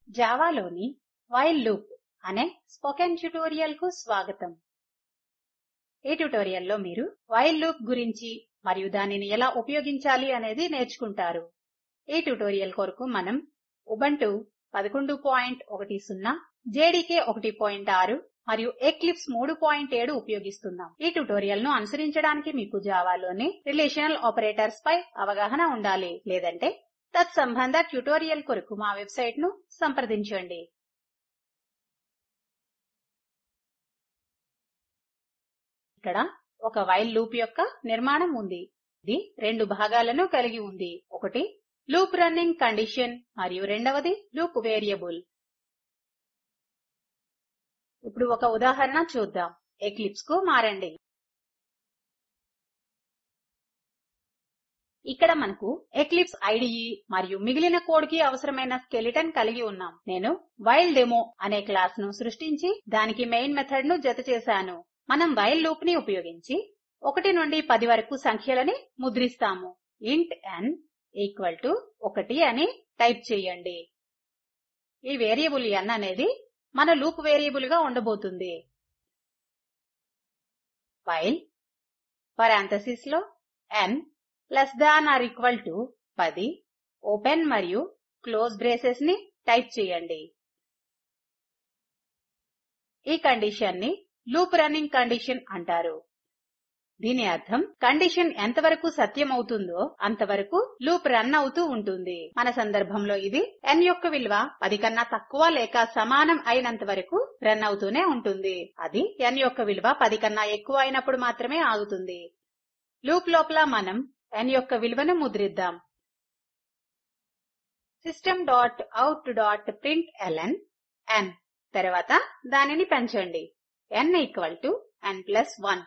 జావాలోని while loop అనే spoken tutorial కు స్వాగతం ఈ ట్యుటోరియల్లో మీరు వైల్ లూప్ గురించి మరియు దానిని ఎలా ఉపయోగించాలి అనేది నేర్చుకుంటారు ఈ ట్యుటోరియల్ కొరకు మనం ఉబంటు 1110 జేడీకే 16 మరియు ఎక్లిప్స్ 37 ఉపయోగిస్తున్నాం ఈ ట్యుటోరియల్ ను అనుసరించడానికి మీకు జావాలోని రిలేషనల్ ఆపరేటర్స్ పై అవగాహన ఉండాలి లేదంటే తత్సంబంధ ట్యుటోరియల్ కొరకు మా వెబ్సైట్ ను సంప్రదించండి ఇక్కడ ఒక వైల్ లూప్ యొక్క నిర్మాణం ఉంది ఇది రెండు భాగాలను కలిగి ఉంది ఒకటి లూప్ రన్నింగ్ కండిషన్ మరియు రెండవది లూప్ వేరియబుల్ ఇప్పుడు ఒక ఉదాహరణ చూద్దాం ఎక్లిప్స్ కు మారండి ఇక్కడ మనకు ఎక్లిప్స్ ఐడిఇ మరియు మిగిలిన కోడ్ కి అవసరమైన స్కెలిటన్ కలిగి ఉన్నాం నేను వైల్ డెమో అనే క్లాస్ ను సృష్టించి దానికి మెయిన్ మెథడ్ ను జత చేశాను మనం వైల్ లూప్ ని ఉపయోగించి 1 నుండి 10 వరకు సంఖ్యలని ముద్రిస్తాము ఇంట్ n ఈక్వల్ టు 1 అని టైప్ చేయండి ఈ వేరియబుల్ n అనేది మన లూప్ వేరియబుల్ గా ఉండబోతుంది వైల్ పరాంథసిస్ లో n less than or equal to 10 open మరియు క్లోజ్ బ్రేసెస్ ని టైప్ చేయండి ఈ కండిషన్ ని లూప్ రన్నింగ్ కండిషన్ అంటారు దీని అర్థం కండిషన్ ఎంతవరకు సత్యమవుతుందో అంతవరకు లూప్ రన్ అవుతూ ఉంటుంది మన సందర్భంలో ఇది n యొక్క విలువ 10 కన్నా తక్కువ లేక సమానం అయినంత వరకు రన్ అవుతూనే ఉంటుంది అది n యొక్క విలువ 10 కన్నా ఎక్కువ అయినప్పుడు మాత్రమే ఆగుతుంది లూప్ లోపల మనం n యొక్క విలువను ముద్రిద్దాం system dot out dot println n తర్వాత దానిని పెంచండి n equal to n plus 1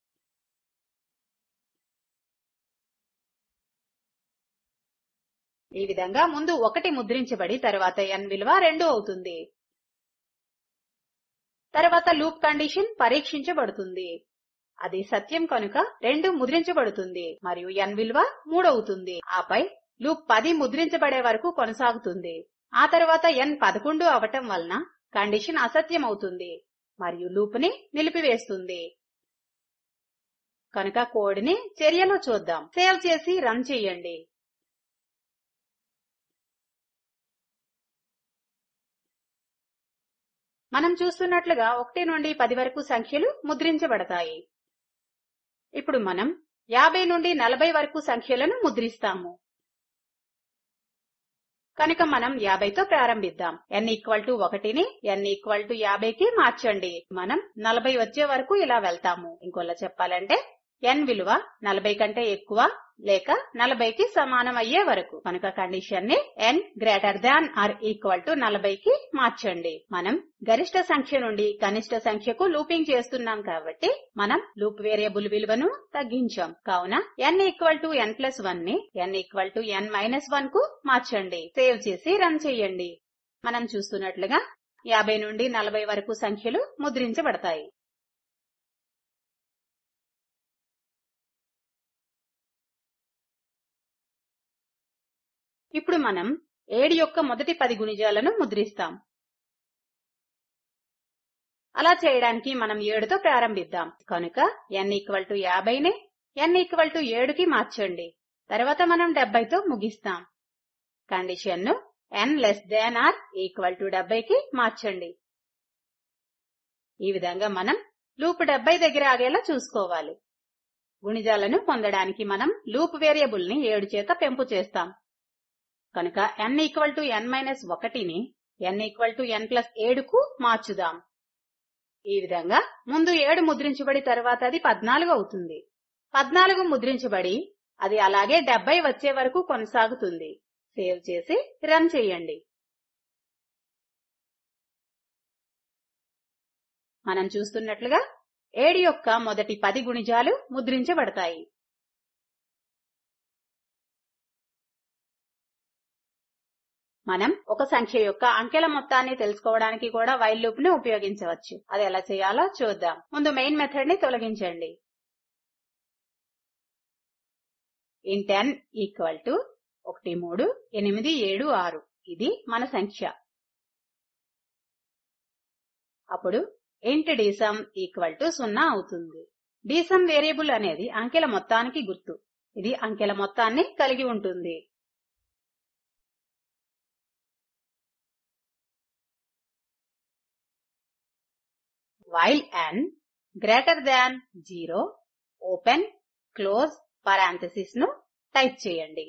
ఈ విధంగా ముందు 1 ముద్రించబడి తర్వాత n విలువ 2 అవుతుంది తర్వాత లూప్ కండిషన్ పరీక్షించబడుతుంది అది సత్యం కనుక 2 ముద్రించబడుతుంది మరియు n విలువ 3 అవుతుంది ఆపై లూప్ 10 ముద్రించబడే వరకు కొనసాగుతుంది ఆ తర్వాత n 11 అవటం వలన కండిషన్ అసత్యం అవుతుంది మరియు లూప్ ని నిలిపివేస్తుంది కనుక కోడ్ ని చర్యలో చూద్దాం సేవ్ చేసి రన్ చేయండి మనం చూస్తున్నట్లుగా 1 నుండి 10 వరకు సంఖ్యలు ముద్రించబడతాయి ఇప్పుడు మనం 50 నుండి 40 వరకు సంఖ్యలను ముద్రిస్తాము కనుక మనం 50 తో ప్రారంభిద్దాం n ఈక్వల్ టు 1 ని n ఈక్వల్ టు 50 కి మార్చండి మనం 40 వచ్చే వరకు ఇలా వెళ్తాము ఇంకోలా చెప్పాలంటే n విలువ 40 కంటే ఎక్కువ లేక 40 కి సమానం అయ్యే వరకు కనుక కండిషన్ ని n greater than or equal to 40 కి మార్చండి మనం గరిష్ట సంఖ్య నుండి కనిష్ట సంఖ్యకు లూపింగ్ చేస్తున్నాం కాబట్టి మనం లూప్ వేరియబుల్ విలువను తగ్గించాం కావున n equal to n plus 1 ని n equal to n minus 1 కు మార్చండి సేవ్ చేసి రన్ చేయండి మనం చూస్తున్నట్లుగా 50 నుండి 40 వరకు సంఖ్యలు ముద్రించబడతాయి ఇప్పుడు మనం 7 యొక్క మొదటి 10 గుణిజాలను ముద్రిస్తాం అలా చేయడానికి మనం 7 తో ప్రారంభిద్దాం కనుక n ఈక్వల్ టు 50 ని n ఈక్వల్ టు 7 కి మార్చండి తర్వాత మనం 70 తో ముగిస్తాం కండిషన్ ను n less than or equal to 70 కి మార్చండి ఈ విధంగా మనం లూప్ 70 దగ్గర ఆగేలా చూసుకోవాలి గుణిజాలను పొందడానికి మనం లూప్ వేరియబుల్ ని 7 చేత పెంపు చేస్తాం కనుక n equal to n minus 1 ని n equal to n plus 7 కు మార్చుదాం ఈ విధంగా ముందు 7 ముద్రించబడి తర్వాత అది 14 అవుతుంది 14 ముద్రించబడి అది అలాగే 70 వచ్చే వరకు కొనసాగుతుంది సేవ్ చేసి రన్ చేయండి మనం చూస్తున్నట్లుగా 7 యొక్క మొదటి 10 గుణిజాలు ముద్రించబడతాయి మనం ఒక సంఖ్య యొక్క అంకెల మొత్తాన్ని తెలుసుకోవడానికి కూడా వైల్ లూప్ ని ఉపయోగించవచ్చు అది ఎలా చేయాలో చూద్దాం ముందు మెయిన్ మెథడ్ ని తొలగించండి ఇంట్ n ఈక్వల్ టు 1 3 8 7 6 ఇది మన సంఖ్య అప్పుడు ఇంట్ డిసమ్ ఈక్వల్ టు సున్నా అవుతుంది డిసమ్ వేరియబుల్ అనేది అంకెల మొత్తానికి గుర్తు ఇది అంకెల మొత్తాన్ని కలిగి ఉంటుంది while n greater than 0 open close parenthesis ను టైప్ చేయండి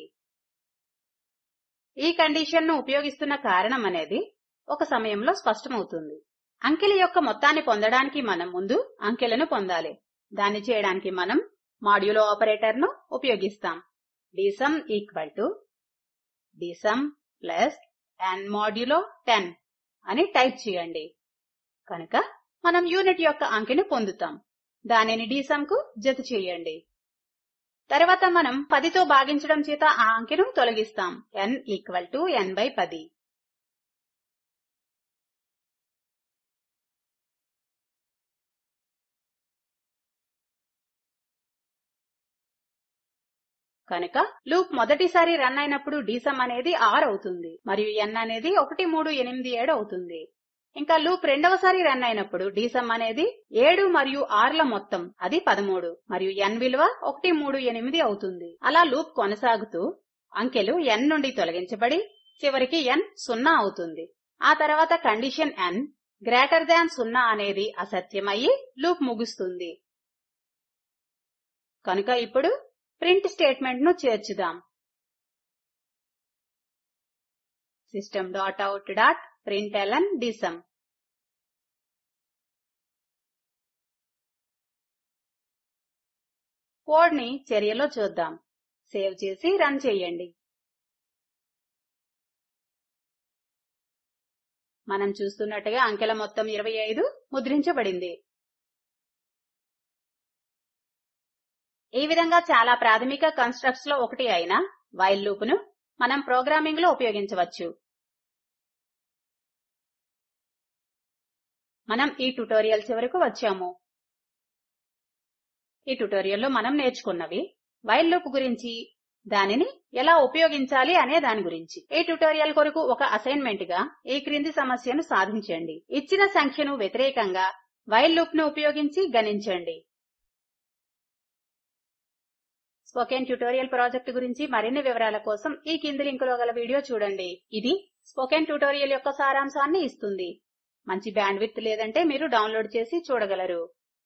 ఈ కండిషన్ ను ఉపయోగిస్తున్న కారణం అనేది ఒక సమయంలో స్పష్టమవుతుంది అంకెల యొక్క మొత్తాన్ని పొందడానికి మనం ముందు అంకెలను పొందాలి దాన్ని చేయడానికి మనం మాడ్యులో ఆపరేటర్ ను ఉపయోగిస్తాం dsum equal to dsum plus n modulo 10 అని టైప్ చేయండి కనుక మనం యూనిట్ యొక్క అంకెను పొందుతాం దానిని డిసమ్ కు జత చేయండి తర్వాత మనం 10 తో భాగించడం చేత ఆ అంకెను తొలగిస్తాం n equal to n by 10 కనుక లూప్ మొదటిసారి రన్ అయినప్పుడు డిసమ్ అనేది 6 అవుతుంది మరియు n అనేది 1387 అవుతుంది ఇంకా లూప్ రెండవసారి రన్ అయినప్పుడు డిసమ్ అనేది 7 మరియు 6ల మొత్తం అది 13 మరియు n విలువ 138 అవుతుంది అలా లూప్ కొనసాగుతూ అంకెలు n నుండి తొలగించబడి చివరికి n సున్నా అవుతుంది ఆ తర్వాత కండిషన్ n గ్రేటర్ దాన్ సున్నా అనేది అసత్యమయ్యి లూప్ ముగుస్తుంది కనుక ఇప్పుడు ప్రింట్ స్టేట్మెంట్ ను చేర్చుదాం system dot out dot println dsum code ని చర్యలో చూద్దాం సేవ్ చేసి రన్ చేయండి మనం చూస్తున్నట్టుగా అంకెల మొత్తం 25 ముద్రించబడింది ఈ విధంగా చాలా ప్రాథమిక కన్స్ట్రక్ట్స్ లో ఒకటి అయిన వైల్ లూప్ ను మనం ప్రోగ్రామింగ్ లో ఉపయోగించవచ్చు మనం ఈ ట్యుటోరియల్ చివరకు వచ్చాము ఈ ట్యుటోరియల్లో మనం నేర్చుకున్నవి వైల్ లూప్ గురించి దానిని ఎలా ఉపయోగించాలి అనే దాని గురించి ఈ ట్యుటోరియల్ కొరకు ఒక అసైన్మెంట్ గా ఈ క్రింది సమస్యను సాధించండి ఇచ్చిన సంఖ్యను వ్యతిరేకంగా వైల్ లూప్ ను ఉపయోగించి గణించండి స్పోకెన్ ట్యుటోరియల్ ప్రాజెక్ట్ గురించి మరిన్ని వివరాల కోసం ఈ కింది లింకులో గల వీడియో చూడండి ఇది స్పోకెన్ ట్యుటోరియల్ యొక్క సారాంశాన్ని ఇస్తుంది మంచి బ్యాండ్విడ్త్ లేదంటే మీరు డౌన్లోడ్ చేసి చూడగలరు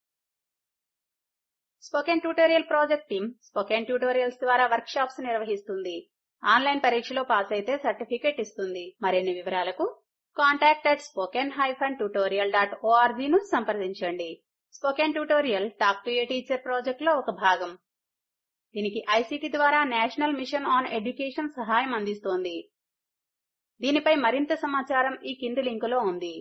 spoken tutorial project team spoken tutorials ద్వారా వర్క్ షాప్స్ నిర్వహిస్తుంది ఆన్లైన్ పరీక్షలో పాస్ అయితే సర్టిఫికేట్ ఇస్తుంది మరిన్ని వివరాలకు contact at spoken hyphen tutorial dot ను సంప్రదించండి spoken tutorial talk to a teacher project లో ఒక భాగం దీనికి ఐసీటీ ద్వారా నేషనల్ మిషన్ ఆన్ ఎడ్యుకేషన్ సహాయం అందిస్తోంది దీనిపై మరింత సమాచారం ఈ కింది లింకులో ఉంది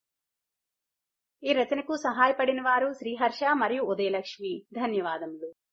ఈ రచనకు సహాయపడిన వారు శ్రీహర్ష మరియు ఉదయలక్ష్మి ధన్యవాదములు